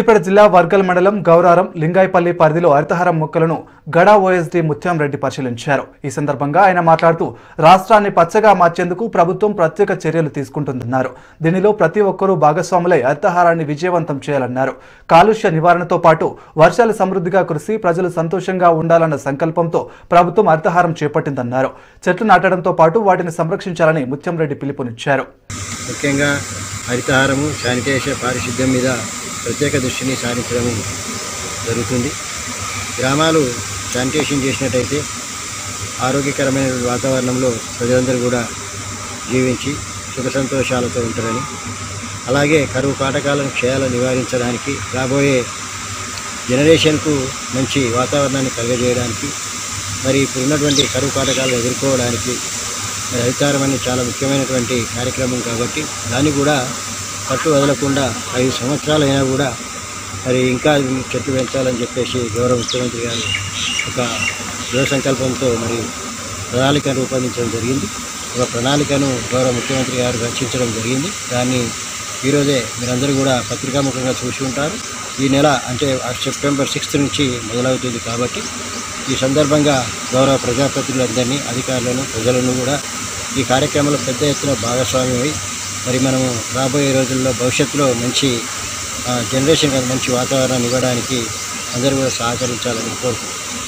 సిద్దిపేట జిల్లా వర్గల్ మండలం గౌరారం లింగాయపల్లి పరిధిలో హరితహారం మొక్కలను గడా ఓఎస్డీ ముత్యం రెడ్డి పరిశీలించారు ఈ సందర్భంగా ఆయన మాట్లాడుతూ రాష్ట్రాన్ని పచ్చగా మార్చేందుకు ప్రభుత్వం ప్రత్యేక చర్యలు తీసుకుంటుందన్నారు దీనిలో ప్రతి ఒక్కరూ భాగస్వాములై హరితహారాన్ని విజయవంతం చేయాలన్నారు కాలుష్య నివారణతో పాటు వర్షాలు సమృద్ధిగా కురిసి ప్రజలు సంతోషంగా ఉండాలన్న సంకల్పంతో ప్రభుత్వం హరితహారం చేపట్టిందన్నారు చెట్లు నాటడంతో పాటు వాటిని సంరక్షించాలని ముత్యం రెడ్డి పిలుపునిచ్చారు ముఖ్యంగా హరితహారము శానిటేషన్ పారిశుద్ధ్యం మీద ప్రత్యేక దృష్టిని సారించడం జరుగుతుంది గ్రామాలు శానిటేషన్ చేసినట్టయితే ఆరోగ్యకరమైన వాతావరణంలో ప్రజలందరూ కూడా జీవించి సుఖ సంతోషాలతో ఉంటారని అలాగే కరువు కాటకాలను క్షయాలను నివారించడానికి రాబోయే జనరేషన్కు మంచి వాతావరణాన్ని కలుగజేయడానికి మరి ఇప్పుడు ఉన్నటువంటి కరువు కాటకాలను ఎదుర్కోవడానికి మరి హరితారం అనేది చాలా ముఖ్యమైనటువంటి కార్యక్రమం కాబట్టి దాన్ని కూడా పట్టు వదలకుండా ఐదు సంవత్సరాలైనా కూడా మరి ఇంకా చెట్లు పెంచాలని చెప్పేసి గౌరవ ముఖ్యమంత్రి గారు ఒక దృఢ సంకల్పంతో మరి ప్రణాళికను రూపొందించడం జరిగింది ఒక ప్రణాళికను గౌరవ ముఖ్యమంత్రి గారు రచించడం జరిగింది దాన్ని ఈరోజే మీరందరూ కూడా పత్రికాముఖంగా చూసి ఉంటారు ఈ నెల అంటే సెప్టెంబర్ సిక్స్త్ నుంచి మొదలవుతుంది కాబట్టి ఈ సందర్భంగా గౌరవ ప్రజాప్రతినిధులందరినీ అధికారులను ప్రజలను కూడా ఈ కార్యక్రమంలో పెద్ద ఎత్తున భాగస్వామ్యమై మరి మనము రాబోయే రోజుల్లో భవిష్యత్తులో మంచి జనరేషన్ మంచి వాతావరణాన్ని ఇవ్వడానికి అందరూ కూడా సహకరించాలని కోరుకుంటున్నాను